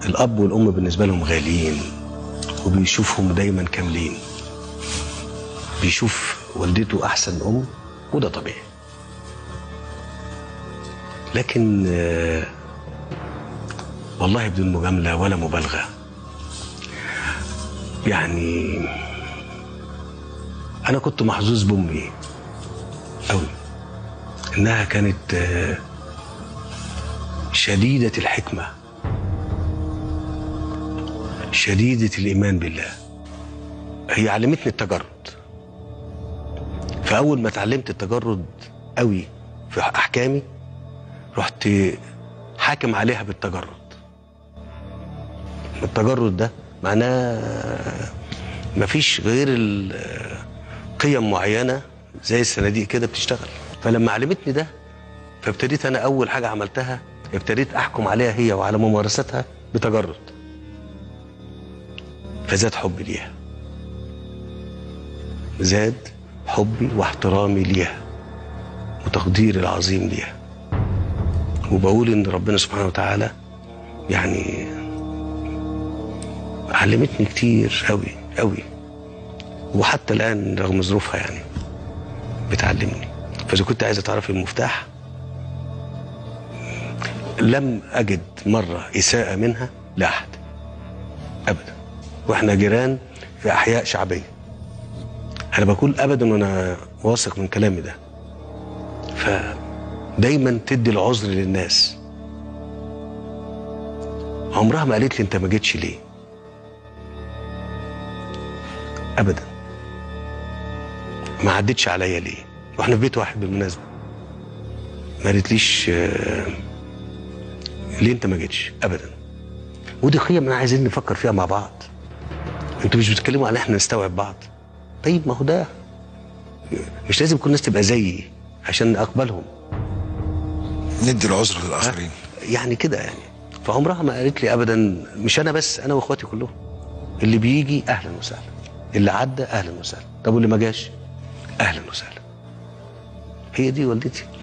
الاب والام بالنسبه لهم غاليين وبيشوفهم دايما كاملين بيشوف والدته احسن ام وده طبيعي لكن آه، والله بدون مجامله ولا مبالغه يعني انا كنت محظوظ بامي قوي انها كانت آه، شديده الحكمه شديده الايمان بالله هي علمتني التجرد فاول ما اتعلمت التجرد قوي في احكامي رحت حاكم عليها بالتجرد التجرد ده معناه مفيش غير ال- قيم معينه زي الصناديق كده بتشتغل فلما علمتني ده فابتديت انا اول حاجه عملتها ابتديت احكم عليها هي وعلى ممارستها بتجرد فزاد حبي ليها زاد حبي واحترامي ليها وتقديري العظيم ليها وبقول ان ربنا سبحانه وتعالى يعني علمتني كتير قوي قوي وحتى الان رغم ظروفها يعني بتعلمني فاذا كنت عايزه تعرفي المفتاح لم اجد مره اساءه منها لاحد ابدا واحنا جيران في احياء شعبيه انا بقول ابدا وانا واثق من كلامي ده فدايما تدي العذر للناس عمرها ما قالت لي انت ما جيتش ليه ابدا ما عدتش عليا ليه واحنا في بيت واحد بالمناسبه ما قالتليش آه، ليه انت ما جيتش ابدا ودي قيم انا عايزين نفكر فيها مع بعض انتوا مش بتتكلموا عن احنا نستوعب بعض طيب ما هو ده مش لازم كل الناس تبقى زيي عشان اقبلهم ندي العذر للاخرين يعني كده يعني فعمرها ما قالت لي ابدا مش انا بس انا واخواتي كلهم اللي بيجي اهلا وسهلا اللي عدى اهلا وسهلا طب واللي ما جاش اهلا وسهلا هي دي والدتي